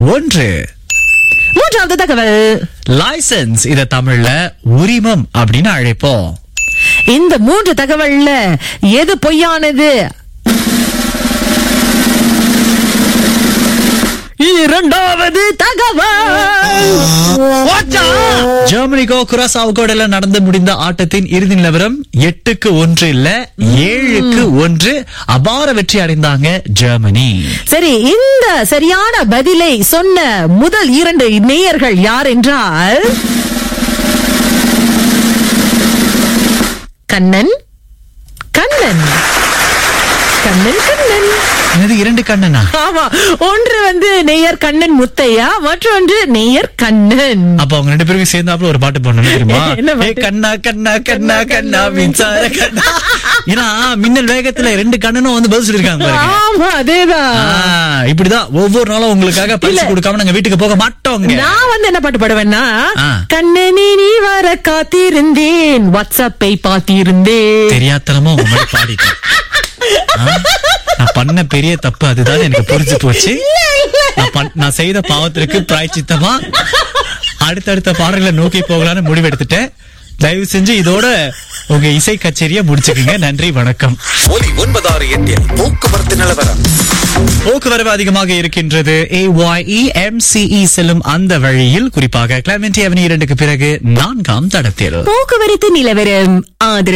ஒன்று மூன்றாவது தகவல் லைசன்ஸ் இத தமிழ்ல உரிமம் அப்படின்னு அழைப்போம் இந்த மூன்று தகவல்ல எது பொய்யானது இரண்டாவது தகவல் ஜெர்மனிக்கோ குராசாவுக்கோ இடையில நடந்து முடிந்த ஆட்டத்தின் இறுதி நிலவரம் எட்டுக்கு ஒன்று இல்ல ஏழுக்கு ஒன்று அபார வெற்றி அடைந்தாங்க ஜெர்மனி சரி இந்த சரியான பதிலை சொன்ன முதல் இரண்டு நேயர்கள் யார் என்றால் கண்ணன் கண்ணன் கண்ணன் கண்ணன் என்னது இரண்டு கண்ணனா ஆமா ஒன்று வந்து நேயர் கண்ணன் முத்தையா மற்றொன்று நேயர் கண்ணன் அப்ப அவங்க ரெண்டு பேருக்கும் சேர்ந்தாப்புல ஒரு பாட்டு பாடணும் தெரியுமா என்ன பாட்டு? ஏய் கண்ணா கண்ணா கண்ணா கண்ணா மின்சார கண்ணா ஏன்னா மின்னல் வேகத்துல ரெண்டு கண்ணனும் வந்து பதில் சொல்லிருக்காங்க பாருங்க ஆமா அதேதான் ஆ, இப்படிதான் ஒவ்வொரு நாளும் உங்களுக்காக பரிசு இல்ல. கொடுக்காம நாங்க வீட்டுக்கு போக மாட்டோங்க நான் வந்து என்ன பாட்டு பாடுவேன்னா ஆ. கண்ணனே நீ வர காத்திருந்தேன் வாட்ஸ்அப்பை பார்த்திருந்தேன் தெரியாத்தனமா உங்க மாதிரி பாடிட்டேன் ஆ? நான் பண்ண பெரிய தப்பு அதுதான் எனக்கு புரிஞ்சு போச்சு நான் பண்- நான் செய்த பாவத்திற்கு பிராய்ச்சித்தமா அடுத்தடுத்த பாடல்களை நோக்கி போகலான்னு முடிவெடுத்துட்டேன் தயவு செஞ்சு இதோட உங்க இசை கச்சேரியை முடிச்சுக்குங்க நன்றி வணக்கம் ஒலி ஒன்பதாறு எட்டில் போக்குவரத்து நிலவரம் போக்குவரவு அதிகமாக இருக்கின்றது ஏஒய்இ எம்சிஇ செல்லும் அந்த வழியில் குறிப்பாக கிளமெண்டி அவனி இரண்டுக்கு பிறகு நான்காம் தடத்தில் போக்குவரத்து நிலவரம் ஆதரவு